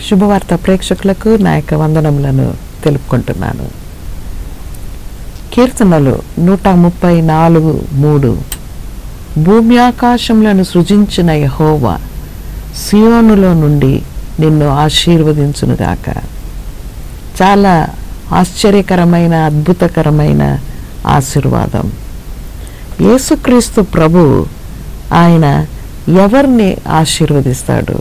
శుభవార్త ప్రేక్షకులకు నా యొక్క వందనములను తెలుపుకుంటున్నాను కీర్తనలు నూట ముప్పై నాలుగు మూడు భూమి ఆకాశములను సృజించిన యహోవా సియోనులో నుండి నిన్ను ఆశీర్వదించునుగాక చాలా ఆశ్చర్యకరమైన అద్భుతకరమైన ఆశీర్వాదం యేసుక్రీస్తు ప్రభు ఆయన ఎవరిని ఆశీర్వదిస్తాడు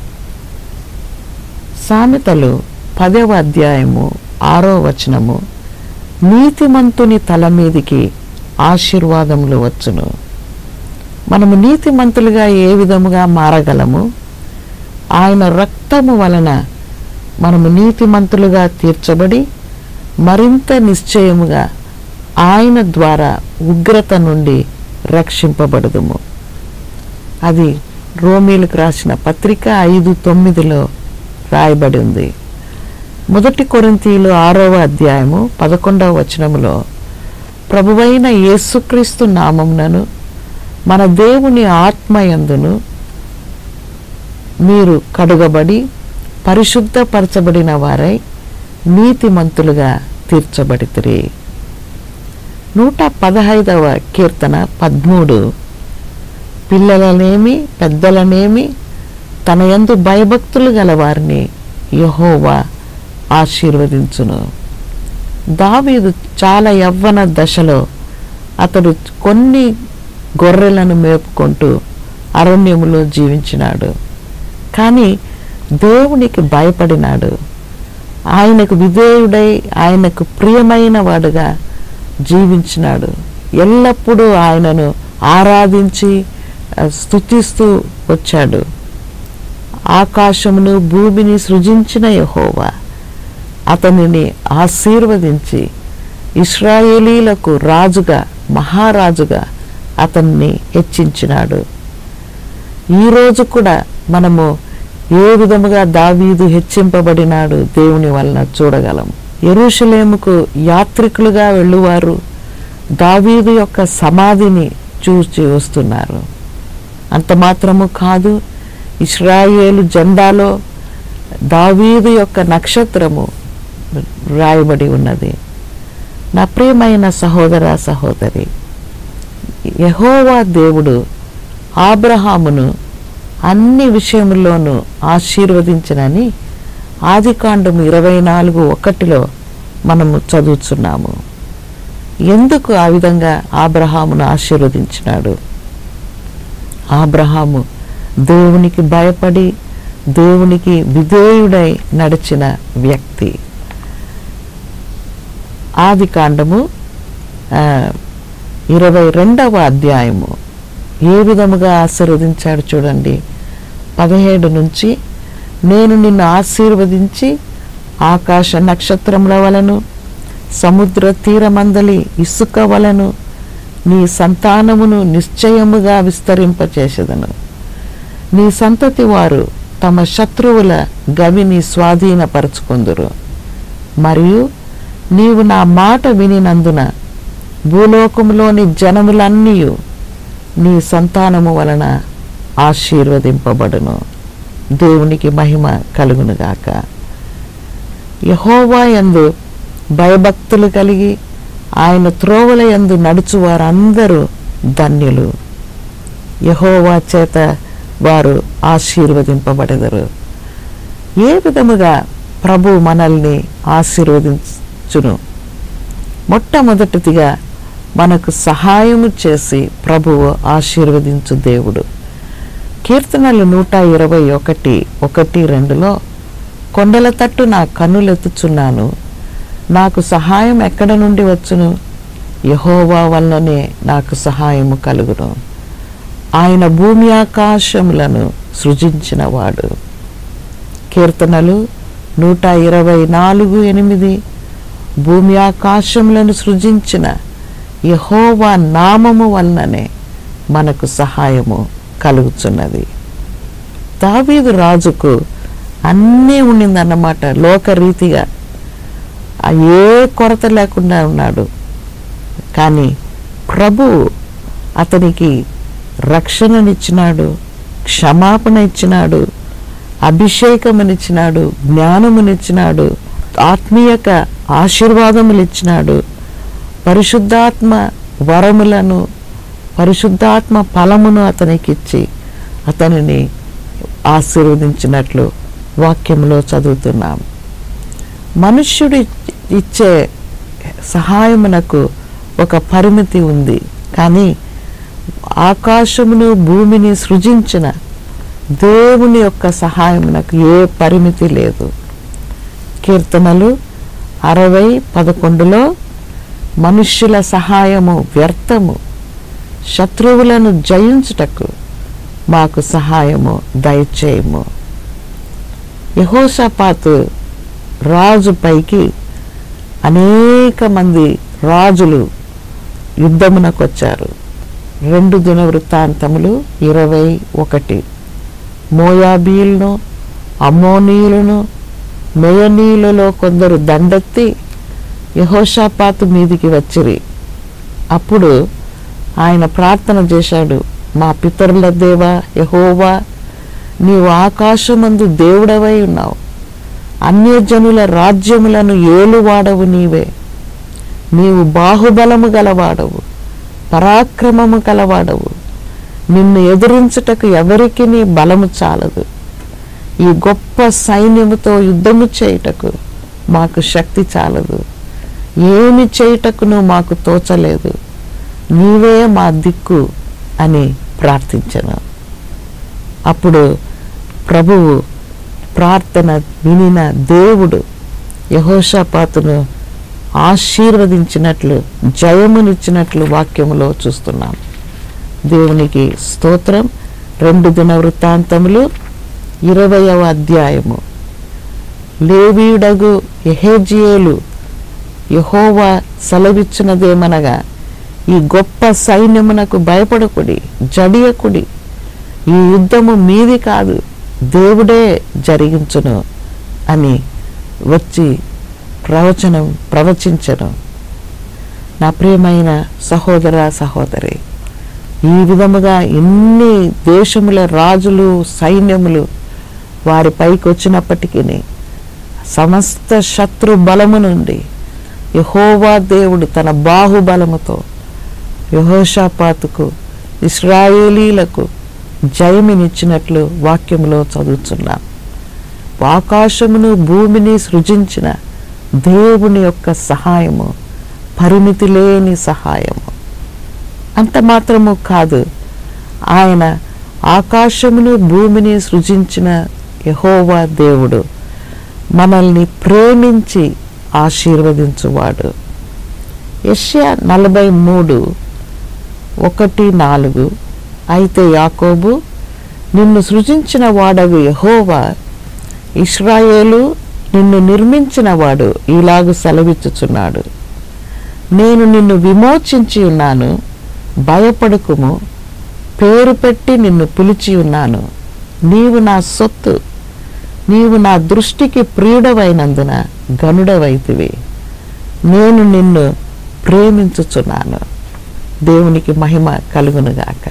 సామెతలు పదవ అధ్యాయము ఆరో వచనము నీతిమంతుని తల మీదికి ఆశీర్వాదములు వచ్చును మనము నీతిమంతులుగా ఏ విధముగా మారగలము ఆయన రక్తము వలన మనము నీతిమంతులుగా తీర్చబడి మరింత నిశ్చయముగా ఆయన ద్వారా ఉగ్రత నుండి రక్షింపబడదుము అది రోమీలకు రాసిన పత్రిక ఐదు తొమ్మిదిలో రాయబడి ఉంది మొదటి కొరింతీలు ఆరవ అధ్యాయము పదకొండవ వచనములో ప్రభువైన యేసుక్రీస్తు నామమునను మన దేవుని ఆత్మయందును మీరు కడుగబడి పరిశుద్ధపరచబడిన వారై నీతిమంతులుగా తీర్చబడితిరి నూట పదహైదవ కీర్తన పదమూడు పిల్లలనేమి పెద్దలనేమి తన యందు భయభక్తులు గల వారిని యహోవా ఆశీర్వదించును దావీదు చాలా యవ్వన దశలో అతడు కొన్ని గొర్రెలను మేపుకుంటూ అరణ్యములో జీవించినాడు కానీ దేవునికి భయపడినాడు ఆయనకు విధేయుడై ఆయనకు ప్రియమైన వాడుగా జీవించినాడు ఎల్లప్పుడూ ఆయనను ఆరాధించి ఆ, స్తుతిస్తూ వచ్చాడు ఆకాశమును భూమిని సృజించిన యహోవా అతనిని ఆశీర్వదించి ఇస్రాయేలీలకు రాజుగా మహారాజుగా అతన్ని హెచ్చించినాడు ఈరోజు కూడా మనము ఏ విధముగా దావీదు హెచ్చింపబడినాడు దేవుని వలన చూడగలం ఎరుషలేముకు యాత్రికులుగా వెళ్ళువారు దావీదు యొక్క సమాధిని చూసి వస్తున్నారు అంత మాత్రము కాదు ఇస్రాయేలు జెండాలో దావీదు యొక్క నక్షత్రము రాయబడి ఉన్నది నా ప్రియమైన సహోదర సహోదరి యహోవా దేవుడు ఆబ్రహామును అన్ని విషయముల్లోనూ ఆశీర్వదించనని ఆదికాండము ఇరవై నాలుగు ఒకటిలో మనము చదువుతున్నాము ఎందుకు ఆ విధంగా ఆబ్రహామును ఆశీర్వదించినాడు ఆబ్రహాము దేవునికి భయపడి దేవునికి విధేయుడై నడిచిన వ్యక్తి ఆది కాండము ఆ, ఇరవై రెండవ అధ్యాయము ఏ విధముగా ఆశీర్వదించాడు చూడండి పదిహేడు నుంచి నేను నిన్ను ఆశీర్వదించి ఆకాశ నక్షత్రముల వలను సముద్ర తీరమందలి ఇసుక వలను నీ సంతానమును నిశ్చయముగా విస్తరింపచేసేదను నీ సంతతి వారు తమ శత్రువుల గవిని స్వాధీనపరచుకుందురు మరియు నీవు నా మాట వినినందున భూలోకములోని జనములన్నీ నీ సంతానము వలన ఆశీర్వదింపబడును దేవునికి మహిమ కలుగునుగాక యహోవా యందు భయభక్తులు కలిగి ఆయన త్రోవల యందు నడుచు వారందరూ ధన్యులు యహోవా చేత వారు ఆశీర్వదింపబడెదరు ఏ విధముగా ప్రభు మనల్ని ఆశీర్వదించును మొట్టమొదటిదిగా మనకు సహాయము చేసి ప్రభువు ఆశీర్వదించు దేవుడు కీర్తనలు నూట ఇరవై ఒకటి ఒకటి రెండులో కొండల తట్టు నా కన్నులెత్తుచున్నాను నాకు సహాయం ఎక్కడ నుండి వచ్చును యహోవా వల్లనే నాకు సహాయము కలుగును ఆయన భూమి ఆకాశములను సృజించినవాడు కీర్తనలు నూట ఇరవై నాలుగు ఎనిమిది భూమి ఆకాశములను సృజించిన యహోవా నామము వలననే మనకు సహాయము కలుగుచున్నది దావీదు రాజుకు అన్నీ ఉండిందన్నమాట లోకరీతిగా ఆ ఏ కొరత లేకుండా ఉన్నాడు కానీ ప్రభు అతనికి రక్షణనిచ్చినాడు క్షమాపణ ఇచ్చినాడు అభిషేకమునిచ్చినాడు జ్ఞానమునిచ్చినాడు ఆత్మీయక ఆశీర్వాదములిచ్చినాడు పరిశుద్ధాత్మ వరములను పరిశుద్ధాత్మ ఫలమును అతనికిచ్చి అతనిని ఆశీర్వదించినట్లు వాక్యంలో చదువుతున్నాం మనుష్యుడు ఇచ్- ఇచ్చే సహాయమునకు ఒక పరిమితి ఉంది కానీ ఆకాశమును భూమిని సృజించిన దేవుని యొక్క సహాయమునకు ఏ పరిమితి లేదు కీర్తనలు అరవై పదకొండులో మనుష్యుల సహాయము వ్యర్థము శత్రువులను జయించుటకు మాకు సహాయము దయచేయము యహోషపాతు రాజు పైకి అనేక మంది రాజులు యుద్ధమునకు వచ్చారు రెండు దిన వృత్తాంతములు ఇరవై ఒకటి మోయాబీలను అమ్మోనీయులను మేయనీయులలో కొందరు దండెత్తి యహోషాపాతు మీదికి వచ్చిరి అప్పుడు ఆయన ప్రార్థన చేశాడు మా పితరుల దేవా యహోవా నీవు ఆకాశమందు దేవుడవై ఉన్నావు అన్యజనుల రాజ్యములను ఏలువాడవు నీవే నీవు బాహుబలము గలవాడవు పరాక్రమము గలవాడవు నిన్ను ఎదిరించుటకు ఎవరికి నీ బలము చాలదు ఈ గొప్ప సైన్యముతో యుద్ధము చేయుటకు మాకు శక్తి చాలదు ఏమి చేయుటకును మాకు తోచలేదు నీవే మా దిక్కు అని ప్రార్థించను అప్పుడు ప్రభువు ప్రార్థన వినిన దేవుడు యహోషాపాతును ఆశీర్వదించినట్లు జయమునిచ్చినట్లు వాక్యములో చూస్తున్నాం దేవునికి స్తోత్రం రెండు దిన వృత్తాంతములు ఇరవయవ అధ్యాయము లేవీయుడగు ఎహేజియేలు యహోవా సెలవిచ్చినదేమనగా ఈ గొప్ప సైన్యమునకు భయపడకుడి జడియకుడి ఈ యుద్ధము మీది కాదు దేవుడే జరిగించును అని వచ్చి ప్రవచనం ప్రవచించను నా ప్రియమైన సహోదర సహోదరి ఈ విధముగా ఎన్ని దేశముల రాజులు సైన్యములు వారి పైకి వచ్చినప్పటికీ సమస్త శత్రు బలము నుండి యహోవా దేవుడు తన బాహుబలముతో యహోషాపాతుకు ఇస్రాయేలీలకు జయమినిచ్చినట్లు వాక్యములో చదువుతున్నాం ఆకాశమును భూమిని సృజించిన దేవుని యొక్క సహాయము పరిమితి లేని సహాయము అంత మాత్రము కాదు ఆయన ఆకాశమును భూమిని సృజించిన యహోవా దేవుడు మనల్ని ప్రేమించి ఆశీర్వదించువాడు యెషయా నలభై మూడు ఒకటి నాలుగు అయితే యాకోబు నిన్ను సృజించిన వాడగు యహోవా ఇస్రాయేలు నిన్ను నిర్మించిన వాడు ఇలాగు సెలవిచ్చుచున్నాడు నేను నిన్ను విమోచించి ఉన్నాను భయపడుకుము పేరు పెట్టి నిన్ను పిలిచి ఉన్నాను నీవు నా సొత్తు నీవు నా దృష్టికి ప్రియుడవైనందున గనుడవైతివి నేను నిన్ను ప్రేమించుచున్నాను దేవునికి మహిమ కలుగునుగాక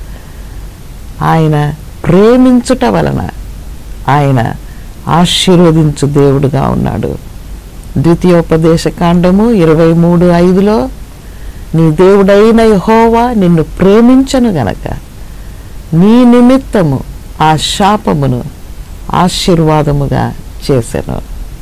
ఆయన ప్రేమించుట వలన ఆయన ఆశీర్వదించు దేవుడుగా ఉన్నాడు ద్వితీయోపదేశ కాండము ఇరవై మూడు ఐదులో నీ దేవుడైన యహోవా నిన్ను ప్రేమించను గనక నీ నిమిత్తము ఆ శాపమును ఆశీర్వాదముగా చేసెను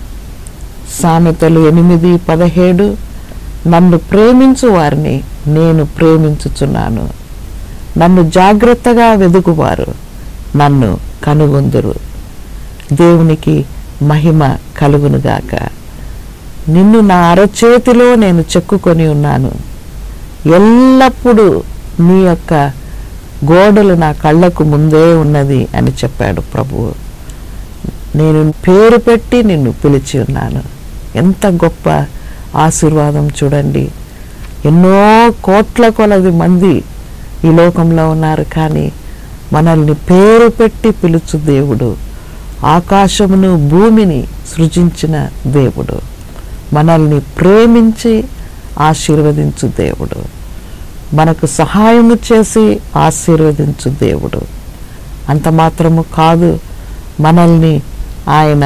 సామెతలు ఎనిమిది పదిహేడు నన్ను ప్రేమించు వారిని నేను ప్రేమించుచున్నాను నన్ను జాగ్రత్తగా వెదుకువారు నన్ను కనుగొందురు దేవునికి మహిమ కలుగునుగాక నిన్ను నా అరచేతిలో నేను చెక్కుకొని ఉన్నాను ఎల్లప్పుడూ నీ యొక్క గోడలు నా కళ్ళకు ముందే ఉన్నది అని చెప్పాడు ప్రభువు నేను పేరు పెట్టి నిన్ను పిలిచి ఉన్నాను ఎంత గొప్ప ఆశీర్వాదం చూడండి ఎన్నో కోట్ల కొలది మంది ఈ లోకంలో ఉన్నారు కానీ మనల్ని పేరు పెట్టి పిలుచు దేవుడు ఆకాశమును భూమిని సృజించిన దేవుడు మనల్ని ప్రేమించి ఆశీర్వదించు దేవుడు మనకు సహాయము చేసి ఆశీర్వదించు దేవుడు అంత మాత్రము కాదు మనల్ని ఆయన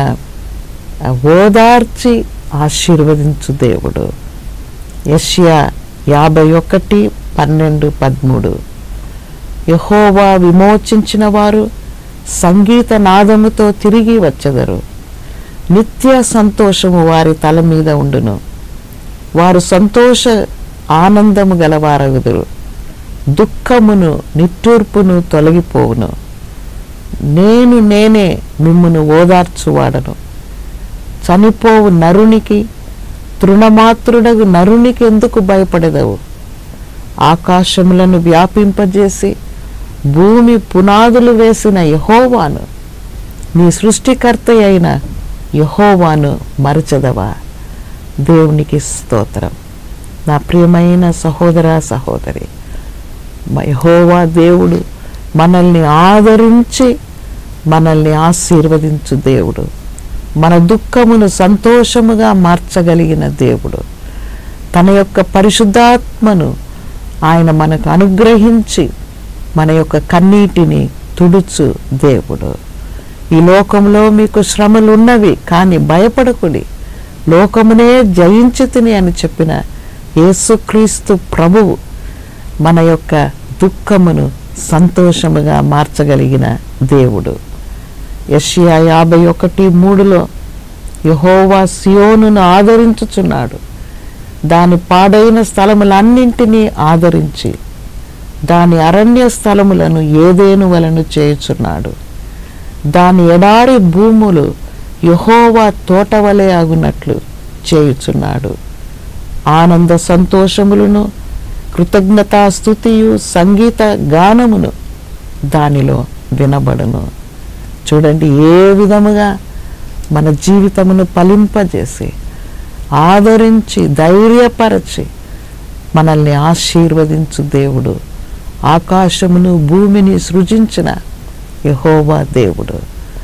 ఓదార్చి ఆశీర్వదించు దేవుడు యష్యా యాభై ఒకటి పన్నెండు పదమూడు యహోవా విమోచించిన వారు సంగీత నాదముతో తిరిగి వచ్చెదరు నిత్య సంతోషము వారి తల మీద ఉండును వారు సంతోష ఆనందము గలవారగుదురు దుఃఖమును నిట్టూర్పును తొలగిపోవును నేను నేనే మిమ్మును ఓదార్చువాడను చనిపోవు నరునికి తృణమాత్రుడగు నరునికి ఎందుకు భయపడదవు ఆకాశములను వ్యాపింపజేసి భూమి పునాదులు వేసిన యహోవాను నీ సృష్టికర్త అయిన యహోవాను మరచదవా దేవునికి స్తోత్రం నా ప్రియమైన సహోదర సహోదరి మ- యెహోవా దేవుడు మనల్ని ఆదరించి మనల్ని ఆశీర్వదించు దేవుడు మన దుఃఖమును సంతోషముగా మార్చగలిగిన దేవుడు తన యొక్క పరిశుద్ధాత్మను ఆయన మనకు అనుగ్రహించి మన యొక్క కన్నీటిని తుడుచు దేవుడు ఈ లోకంలో మీకు శ్రమలు ఉన్నవి కానీ భయపడకుడి లోకమునే జయించితిని అని చెప్పిన యేసుక్రీస్తు ప్రభువు మన యొక్క దుఃఖమును సంతోషముగా మార్చగలిగిన దేవుడు యెషయా యాభై ఒకటి మూడులో యహోవా సియోనును ఆదరించుచున్నాడు దాని పాడైన స్థలములన్నింటినీ ఆదరించి దాని అరణ్య స్థలములను ఏదేను వలను చేయుచున్నాడు దాని ఎడారి భూములు యహోవా తోటవలే అగునట్లు చేయుచున్నాడు ఆనంద సంతోషములను కృతజ్ఞతాస్థుతియు సంగీత గానమును దానిలో వినబడును చూడండి ఏ విధముగా మన జీవితమును ఫలింపజేసి ఆదరించి ధైర్యపరచి మనల్ని ఆశీర్వదించు దేవుడు ఆకాశమును భూమిని సృజించిన యహోవా దేవుడు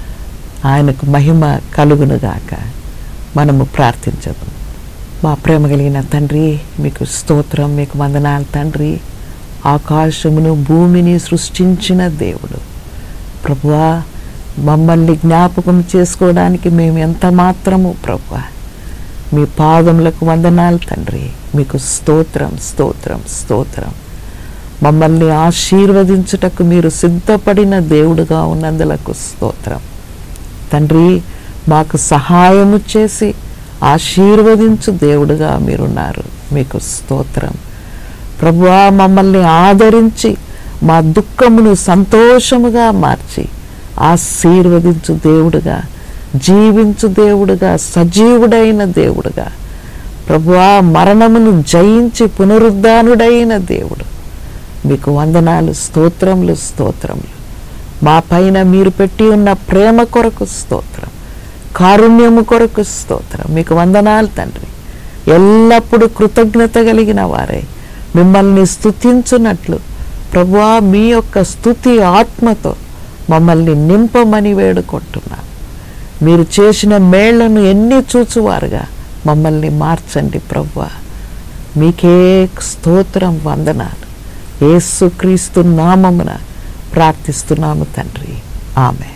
ఆయనకు మహిమ కలుగునుగాక మనము ప్రార్థించదు మా ప్రేమ కలిగిన తండ్రి మీకు స్తోత్రం మీకు వందనాలు తండ్రి ఆకాశమును భూమిని సృష్టించిన దేవుడు ప్రభువా మమ్మల్ని జ్ఞాపకం చేసుకోవడానికి మేము ఎంత మాత్రము ప్రభువా మీ పాదములకు వందనాలు తండ్రి మీకు స్తోత్రం స్తోత్రం స్తోత్రం మమ్మల్ని ఆశీర్వదించుటకు మీరు సిద్ధపడిన దేవుడుగా ఉన్నందులకు స్తోత్రం తండ్రి మాకు సహాయము చేసి ఆశీర్వదించు దేవుడుగా మీరున్నారు మీకు స్తోత్రం ప్రభువా మమ్మల్ని ఆదరించి మా దుఃఖమును సంతోషముగా మార్చి ఆశీర్వదించు దేవుడుగా జీవించు దేవుడుగా సజీవుడైన దేవుడుగా ప్రభువా మరణమును జయించి పునరుద్ధానుడైన దేవుడు మీకు వందనాలు స్తోత్రములు స్తోత్రములు మా పైన మీరు పెట్టి ఉన్న ప్రేమ కొరకు స్తోత్రం కారుణ్యము కొరకు స్తోత్రం మీకు వందనాలు తండ్రి ఎల్లప్పుడూ కృతజ్ఞత కలిగిన వారే మిమ్మల్ని స్తుతించున్నట్లు ప్రభువా మీ యొక్క స్తుతి ఆత్మతో మమ్మల్ని నింపమని వేడుకుంటున్నాను మీరు చేసిన మేళ్లను ఎన్ని చూచువారుగా మమ్మల్ని మార్చండి ప్రభువా మీకే స్తోత్రం వందనాలు యేసుక్రీస్తు నామమున ప్రార్థిస్తున్నాము తండ్రి ఆమె